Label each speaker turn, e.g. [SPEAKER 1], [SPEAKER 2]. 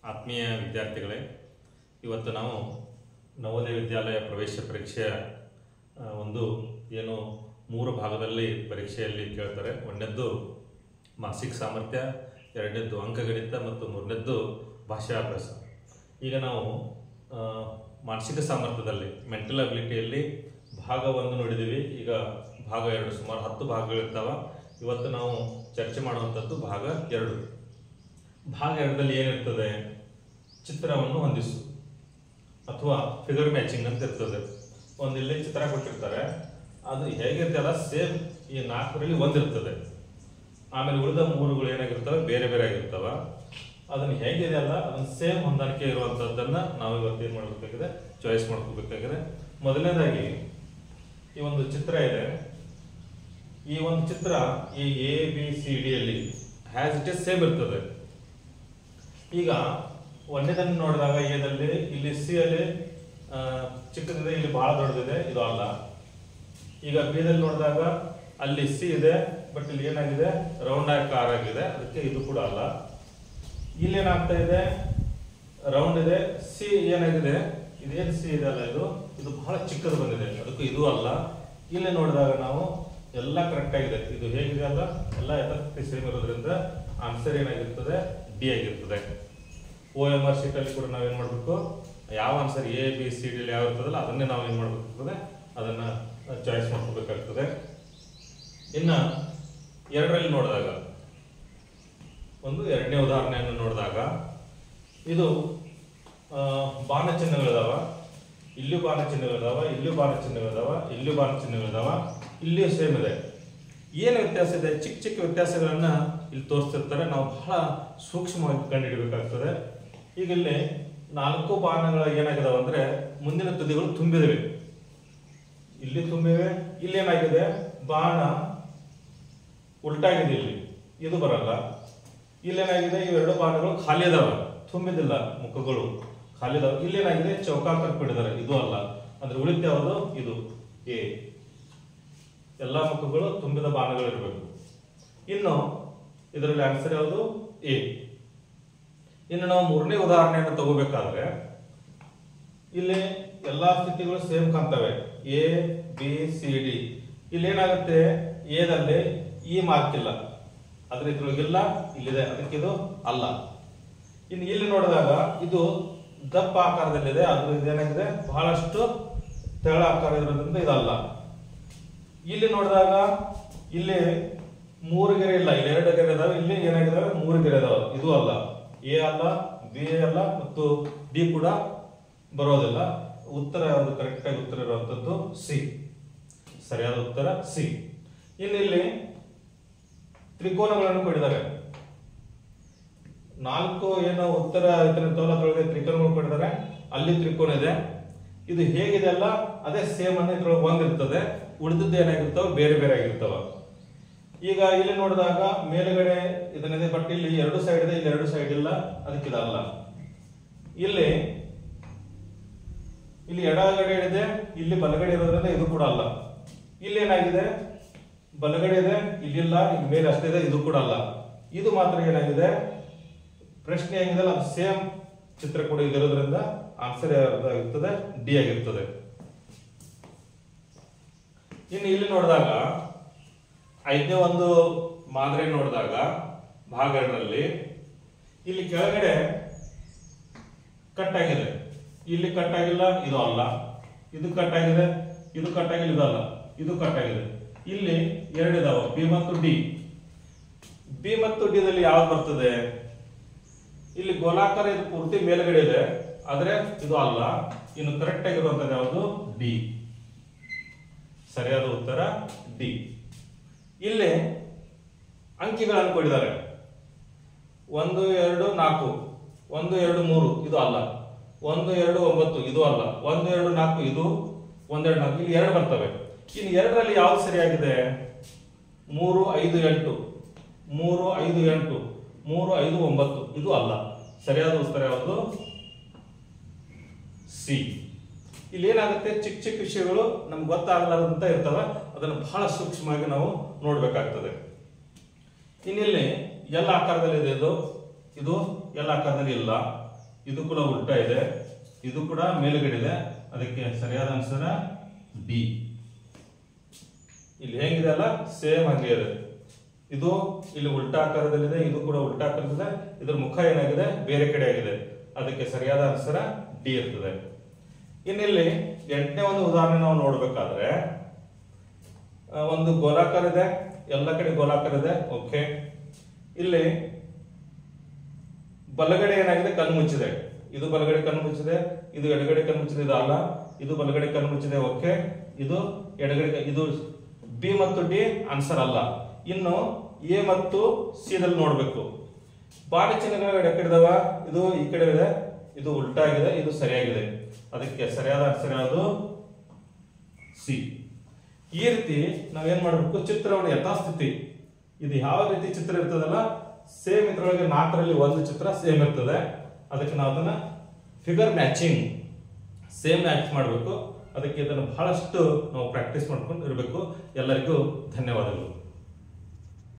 [SPEAKER 1] ಆತ್ಮೀಯ ವಿದ್ಯಾರ್ಥಿಗಳೇ ಇವತ್ತು ನಾವು ನವೋದಯ ವಿದ್ಯಾಲಯ ಪ್ರವೇಶ ಪರೀಕ್ಷೆಯ ಆ, ಒಂದು ಏನು ಮೂರು ಭಾಗದಲ್ಲಿ ಪರೀಕ್ಷೆಯಲ್ಲಿ ಕೇಳ್ತಾರೆ ಒಂದನೇದ್ದು ಮಾನಸಿಕ ಸಾಮರ್ಥ್ಯ ಎರಡನೇದ್ದು ಅಂಕಗಣಿತ ಮತ್ತು ಮೂರನೇದ್ದು ಭಾಷಾಭ್ಯಾಸ ಈಗ ನಾವು ಆ, ಮಾನಸಿಕ ಸಾಮರ್ಥ್ಯದಲ್ಲಿ ಮೆಂಟಲ್ ಅಬಿಲಿಟಿಯಲ್ಲಿ ಭಾಗ ಒಂದು ನೋಡಿದ್ದೀವಿ ಈಗ ಭಾಗ ಎರಡು ಸುಮಾರು ಹತ್ತು ಭಾಗಗಳಿರ್ತಾವ ಇವತ್ತು ನಾವು ಚರ್ಚೆ ಮಾಡುವಂಥದ್ದು ಭಾಗ ಎರಡು ಭಾಗ ಎರಡರಲ್ಲಿ ಏನಿರ್ತದೆ ಚಿತ್ರವನ್ನು ಹೊಂದಿಸು ಅಥವಾ ಫಿಗರ್ ಮ್ಯಾಚಿಂಗ್ ಅಂತ ಇರ್ತದೆ ಒಂದು ಇಲ್ಲಿ ಚಿತ್ರ ಕೊಟ್ಟಿರ್ತಾರೆ ಅದು ಹೇಗಿರ್ತಲ್ಲ ಸೇಮ್ ಈ ನಾಲ್ಕರಲ್ಲಿ ಒಂದಿರ್ತದೆ ಆಮೇಲೆ ಉಳಿದ ಮೂರುಗಳು ಏನಾಗಿರ್ತವೆ ಬೇರೆ ಬೇರೆ ಆಗಿರ್ತವ ಅದನ್ನ ಹೇಗಿದೆ ಅಲ್ಲ ಅದನ್ನ ಸೇಮ್ ಹೊಂದಾಣಿಕೆ ಇರುವಂತದ್ದನ್ನ ನಾವು ಇವತ್ತು ಏನ್ ಮಾಡ್ಬೇಕಾಗಿದೆ ಚಾಯ್ಸ್ ಮಾಡ್ಕೋಬೇಕಾಗಿದೆ ಮೊದಲನೇದಾಗಿ ಈ ಒಂದು ಚಿತ್ರ ಇದೆ ಈ ಒಂದು ಚಿತ್ರ ಈ ಎ ಬಿ ಸಿ ಡಿ ಅಲ್ಲಿ ಹ್ಯಾಸ್ ಇಟ್ ಇಸ್ ಸೇಮ್ ಇರ್ತದೆ ಈಗ ಒಂದನೇದನ್ನು ನೋಡಿದಾಗ ಎದಲ್ಲಿ ಇಲ್ಲಿ ಸಿ ಅಲ್ಲಿ ಆ, ಚಿಕ್ಕದಿದೆ ಇಲ್ಲಿ ಬಹಳ ದೊಡ್ಡದಿದೆ ಇದು ಅಲ್ಲ ಈಗ ಬಿ ದಲ್ಲಿ ನೋಡಿದಾಗ ಅಲ್ಲಿ ಸಿ ಇದೆ ಬಟ್ ಇಲ್ಲಿ ಏನಾಗಿದೆ ರೌಂಡ್ ಆಕಾರ ಆಗಿದೆ ಅದಕ್ಕೆ ಇದು ಕೂಡ ಅಲ್ಲ ಇಲ್ಲಿ ಏನಾಗ್ತಾ ಇದೆ ರೌಂಡ್ ಇದೆ ಸಿ ಏನಾಗಿದೆ ಇದೇನು ಸಿ ಇದೆ ಅಲ್ಲ ಇದು ಇದು ಬಹಳ ಚಿಕ್ಕದು ಬಂದಿದೆ ಅದಕ್ಕೂ ಇದು ಅಲ್ಲ ಇಲ್ಲಿ ನೋಡಿದಾಗ ನಾವು ಎಲ್ಲ ಕರೆಕ್ಟ್ ಆಗಿದೆ ಇದು ಹೇಗಿದೆ ಅಲ್ಲ ಎಲ್ಲ ಯಥಾಸ್ಥಿತಿ ಸೇಮ್ ಇರೋದ್ರಿಂದ ಆನ್ಸರ್ ಏನಾಗಿರ್ತದೆ ಡಿ ಆಗಿರ್ತದೆ ಓ ಎಂ ಆರ್ ಶೀಟ್ ಅಲ್ಲಿ ಕೂಡ ನಾವೇನ್ ಮಾಡ್ಬೇಕು ಯಾವ answer A B C D ಯಾವ ಇರ್ತದಲ್ಲ ಅದನ್ನೇ ನಾವು ಏನ್ ಮಾಡ್ಬೇಕಾಗ್ತದೆ ಅದನ್ನ ಚಾಯ್ಸ್ ಮಾಡ್ಕೋಬೇಕಾಗ್ತದೆ ಇನ್ನ ಎರಡರಲ್ಲಿ ನೋಡಿದಾಗ ಒಂದು ಎರಡನೇ ಉದಾಹರಣೆಯನ್ನು ನೋಡಿದಾಗ ಇದು ಆ, ಬಾಣ ಚಿಹ್ನೆಗಳಿದಾವ ಇಲ್ಲೂ ಬಾಣ ಚಿಹ್ನೆಗಳಿದಾವ ಇಲ್ಲೂ ಬಾಣ ಚಿಹ್ನೆಗಳಿದಾವ ಇಲ್ಲೂ ಬಾಣ ಚಿಹ್ನೆಗಳಿದಾವ ಇಲ್ಲಿಯೂ ಸೇಮ್ ಇದೆ ಏನು ವ್ಯತ್ಯಾಸ ಇದೆ ಚಿಕ್ಕ ಚಿಕ್ಕ ವ್ಯತ್ಯಾಸಗಳನ್ನ ಇಲ್ಲಿ ತೋರಿಸ್ತಿರ್ತಾರೆ ನಾವು ಬಹಳ ಸೂಕ್ಷ್ಮವಾಗಿ ಕಂಡುಹಿಡಬೇಕಾಗ್ತದೆ ಈಗ ಇಲ್ಲಿ ನಾಲ್ಕು ಬಾಣಗಳು ಏನಾಗಿದಾವ ಅಂದ್ರೆ ಮುಂದಿನ ತುದಿಗಳು ತುಂಬಿದವೆ ಇಲ್ಲಿ ತುಂಬಿವೆ ಇಲ್ಲಿ ಏನಾಗಿದೆ ಬಾಣ ಉಲ್ಟಾಗಿದೆ ಇಲ್ಲಿ ಇದು ಬರಲ್ಲ ಇಲ್ಲೇನಾಗಿದೆ ಇವೆರಡು ಬಾಣಗಳು ಖಾಲಿ ಅದಾವ ತುಂಬಿದಿಲ್ಲ ಮುಖಗಳು ಖಾಲಿ ಅದಾವ ಇಲ್ಲೇನಾಗಿದೆ ಚೌಕಾಕಾರ ಬಿಡಿದಾರೆ ಇದು ಅಲ್ಲ ಅಂದ್ರೆ ಉಳಿದ ಯಾವುದು ಇದು ಎ ಎಲ್ಲಾ ಮುಖಗಳು ತುಂಬಿದ ಬಾಣಗಳು ಇರಬೇಕು ಇನ್ನು ಇದರಲ್ಲಿ ಆನ್ಸರ್ ಯಾವುದು ಎ ಇನ್ನು ನಾವು ಮೂರನೇ ಉದಾಹರಣೆಯನ್ನು ತಗೋಬೇಕಾದ್ರೆ ಇಲ್ಲಿ ಎಲ್ಲಾ ಸ್ಥಿತಿಗಳು ಸೇಮ್ ಕಾಣ್ತವೆ ಎ ಬಿ ಸಿ ಡಿ ಇಲ್ಲಿ ಏನಾಗುತ್ತೆ ಎದಲ್ಲಿ ಈ ಮಾರ್ಕ್ ಇಲ್ಲ ಅದ್ರ ಇದ್ರೊಳಗಿಲ್ಲ ಇಲ್ಲಿದೆ ಅದಕ್ಕೆ ಇದು ಅಲ್ಲ ಇನ್ನು ಇಲ್ಲಿ ನೋಡಿದಾಗ ಇದು ದಪ್ಪ ಆಕಾರದಲ್ಲಿದೆ ಅದ್ರ ಇದೇನಾಗಿದೆ ಬಹಳಷ್ಟು ತೆಳ ಆಕಾರ ಇರೋದ್ರಿಂದ ಇದಲ್ಲ ಇಲ್ಲಿ ನೋಡಿದಾಗ ಇಲ್ಲಿ ಮೂರು ಗೆರೆ ಇಲ್ಲ ಇಲ್ಲಿ ಎರಡು ಗೆರೆ ಇದಾವೆ ಇಲ್ಲಿ ಏನಾಗಿದಾವೆ ಮೂರು ಗೆರೆ ಇದಾವೆ ಇದು ಅಲ್ಲ ಎ ಅಲ್ಲ ಬಿ ಅಲ್ಲ ಮತ್ತು ಡಿ ಕೂಡ ಬರೋದಿಲ್ಲ ಉತ್ತರ ಯಾವುದು ಕರೆಕ್ಟ್ ಆಗಿ ಉತ್ತರ ಇರುವಂತದ್ದು ಸಿ ಸರಿಯಾದ ಉತ್ತರ ಸಿ ಇನ್ನು ಇಲ್ಲಿ ತ್ರಿಕೋನಗಳನ್ನು ಕೊಟ್ಟಿದ್ದಾರೆ ನಾಲ್ಕು ಏನು ಉತ್ತರ ತೋಲದೊಳಗೆ ತ್ರಿಕೋನಗಳು ಕೊಟ್ಟಿದ್ದಾರೆ ಅಲ್ಲಿ ತ್ರಿಕೋನ ಇದೆ ಇದು ಹೇಗಿದೆ ಅಲ್ಲ ಅದೇ ಸೇಮ್ ಅನ್ನ ಇದ್ರೊಳಗೆ ಒಂದಿರ್ತದೆ ಉಳಿದದ್ದು ಏನಾಗಿರ್ತಾವ ಬೇರೆ ಬೇರೆ ಆಗಿರ್ತಾವ ಈಗ ಇಲ್ಲಿ ನೋಡಿದಾಗ ಮೇಲುಗಡೆ ಇದನ್ನಿದೆ ಬಟ್ ಇಲ್ಲಿ ಎರಡು ಸೈಡ್ ಇದೆ ಇಲ್ಲಿ ಎರಡು ಸೈಡ್ ಇಲ್ಲ ಅದಕ್ಕೆ ಇದಲ್ಲ ಇಲ್ಲಿ ಇಲ್ಲಿ ಎಡಗಡೆ ಇದೆ ಇಲ್ಲಿ ಬಲಗಡೆ ಇರೋದ್ರಿಂದ ಇದು ಕೂಡ ಅಲ್ಲ ಇಲ್ಲಿ ಏನಾಗಿದೆ ಬಲಗಡೆ ಇದೆ ಇಲ್ಲಿಲ್ಲ ಇಲ್ಲಿ ಮೇಲೆ ಅಷ್ಟೇ ಇದೆ ಇದು ಕೂಡ ಅಲ್ಲ ಇದು ಮಾತ್ರ ಏನಾಗಿದೆ ಪ್ರಶ್ನೆ ಹೆಂಗಿದೆಲ್ಲ ಅದು ಸೇಮ್ ಚಿತ್ರ ಕೂಡ ಇದಿರೋದ್ರಿಂದ ಆನ್ಸರ್ ಯಾವ್ದಾಗಿರ್ತದೆ ಡಿ ಆಗಿರ್ತದೆ ಇನ್ನು ಇಲ್ಲಿ ನೋಡಿದಾಗ ಐದನೇ ಒಂದು ಮಾದರಿ ನೋಡಿದಾಗ ಭಾಗ ಎರಡರಲ್ಲಿ ಇಲ್ಲಿ ಕೆಳಗಡೆ ಕಟ್ ಆಗಿದೆ ಇಲ್ಲಿ ಕಟ್ ಆಗಿಲ್ಲ ಇದು ಅಲ್ಲ ಇದು ಕಟ್ ಆಗಿದೆ ಇದು ಕಟ್ ಆಗಿಲ್ಲ ಇದು ಅಲ್ಲ ಇದು ಕಟ್ ಆಗಿದೆ ಇಲ್ಲಿ ಎರಡಿದಾವ ಬಿ ಮತ್ತು ಡಿ ಬಿ ಮತ್ತು ಡಿ ದಲ್ಲಿ ಯಾವ್ದು ಬರ್ತದೆ ಇಲ್ಲಿ ಗೋಲಾಕಾರ ಇದು ಪೂರ್ತಿ ಮೇಲ್ಗಡೆ ಇದೆ ಆದ್ರೆ ಇದು ಅಲ್ಲ ಇನ್ನು ಕರೆಕ್ಟ್ ಆಗಿರುವಂತದ್ದು ಯಾವುದು ಡಿ ಸರಿಯಾದ ಉತ್ತರ ಡಿ ಇಲ್ಲಿ ಅಂಕಿಗಳನ್ನು ಕೊಟ್ಟಿದ್ದಾರೆ ಒಂದು ಎರಡು ನಾಲ್ಕು ಒಂದು ಎರಡು ಮೂರು ಇದು ಅಲ್ಲ ಒಂದು ಎರಡು ಒಂಬತ್ತು ಇದು ಅಲ್ಲ ಒಂದು ಎರಡು ನಾಲ್ಕು ಇದು ಒಂದೆರಡು ನಾಲ್ಕು ಇಲ್ಲಿ ಎರಡು ಬರ್ತವೆ ಇನ್ನು ಎರಡರಲ್ಲಿ ಯಾವ್ದು ಸರಿಯಾಗಿದೆ ಮೂರು ಐದು ಎಂಟು ಮೂರು ಐದು ಎಂಟು ಮೂರು ಐದು ಒಂಬತ್ತು ಇದು ಅಲ್ಲ ಸರಿಯಾದ ಉತ್ತರ ಯಾವುದು ಸಿ ಇಲ್ಲಿ ಏನಾಗುತ್ತೆ ಚಿಕ್ಕ ಚಿಕ್ಕ ವಿಷಯಗಳು ನಮ್ಗೆ ಗೊತ್ತಾಗಲಾರ್ದಂತ ಇರ್ತವೆ ಅದನ್ನು ಬಹಳ ಸೂಕ್ಷ್ಮವಾಗಿ ನಾವು ನೋಡ್ಬೇಕಾಗ್ತದೆ ಇನ್ನಿಲ್ಲಿ ಎಲ್ಲ ಆಕಾರದಲ್ಲಿ ಇದೆ ಇದು ಇದು ಎಲ್ಲ ಆಕಾರದಲ್ಲಿ ಇಲ್ಲ ಇದು ಕೂಡ ಉಲ್ಟಾ ಇದೆ ಇದು ಕೂಡ ಮೇಲುಗಡೆ ಇದೆ ಅದಕ್ಕೆ ಸರಿಯಾದ ಆನ್ಸರ್ ಡಿ ಇಲ್ಲಿ ಹೆಂಗಿದೆ ಅಲ್ಲ ಸೇಮ್ ಹಂಗೆ ಇದೆ ಇದು ಇಲ್ಲಿ ಉಲ್ಟಾ ಆಕಾರದಲ್ಲಿದೆ ಇದು ಕೂಡ ಉಲ್ಟಾ ಆಕಾರದಲ್ಲಿದೆ ಇದ್ರ ಮುಖ ಏನಾಗಿದೆ ಬೇರೆ ಕಡೆ ಆಗಿದೆ ಅದಕ್ಕೆ ಸರಿಯಾದ ಆನ್ಸರ್ ಡಿ ಇರ್ತದೆ ಇನ್ನಿಲ್ಲಿ ಎಂಟನೇ ಒಂದು ಉದಾಹರಣೆ ನಾವು ನೋಡ್ಬೇಕಾದ್ರೆ ಆ, ಒಂದು ಗೋಲಾಕಾರ ಇದೆ ಎಲ್ಲ ಕಡೆ ಗೋಲಾಕಾರ ಇದೆ ಓಕೆ ಇಲ್ಲಿ ಬಲಗಡೆ ಏನಾಗಿದೆ ಕಣ್ಣು ಮುಚ್ಚಿದೆ ಇದು ಬಲಗಡೆ ಕಣ್ಣು ಮುಚ್ಚಿದೆ ಇದು ಎಡಗಡೆ ಕಣ್ಣು ಮುಚ್ಚಿದೆ ಇದು ಅಲ್ಲ ಇದು ಬಲಗಡೆ ಕಣ್ಣು ಮುಚ್ಚಿದೆ ಓಕೆ ಇದು ಎಡಗಡೆ ಇದು ಬಿ ಮತ್ತು ಡಿ ಆನ್ಸರ್ ಅಲ್ಲ ಇನ್ನು ಎ ಮತ್ತು ಸಿ ದಲ್ಲಿ ನೋಡ್ಬೇಕು ಬಾಣ ಚಿಹ್ನೆಗಳು ಎಡ ಕಡೆ ಇದಾವ ಇದು ಈ ಕಡೆ ಇದೆ ಇದು ಉಲ್ಟಾ ಆಗಿದೆ ಇದು ಸರಿಯಾಗಿದೆ ಅದಕ್ಕೆ ಸರಿಯಾದ ಆನ್ಸರ್ ಯಾವುದು ಸಿ ಈ ರೀತಿ ನಾವೇನ್ ಮಾಡಬೇಕು ಚಿತ್ರವನ್ನು ಯಥಾಸ್ಥಿತಿ ಇದು ಯಾವ ರೀತಿ ಚಿತ್ರ ಇರ್ತದಲ್ಲ ಸೇಮ್ ಇದ್ರೊಳಗೆ ನಾಲ್ಕರಲ್ಲಿ ಒಂದು ಚಿತ್ರ ಸೇಮ್ ಇರ್ತದೆ ಅದಕ್ಕೆ ನಾವು ಅದನ್ನ ಫಿಗರ್ ಮ್ಯಾಚಿಂಗ್ ಸೇಮ್ ಮ್ಯಾಚ್ ಮಾಡಬೇಕು ಅದಕ್ಕೆ ಇದನ್ನು ಬಹಳಷ್ಟು ನಾವು ಪ್ರಾಕ್ಟೀಸ್ ಮಾಡ್ಕೊಂಡು ಇರಬೇಕು ಎಲ್ಲರಿಗೂ ಧನ್ಯವಾದಗಳು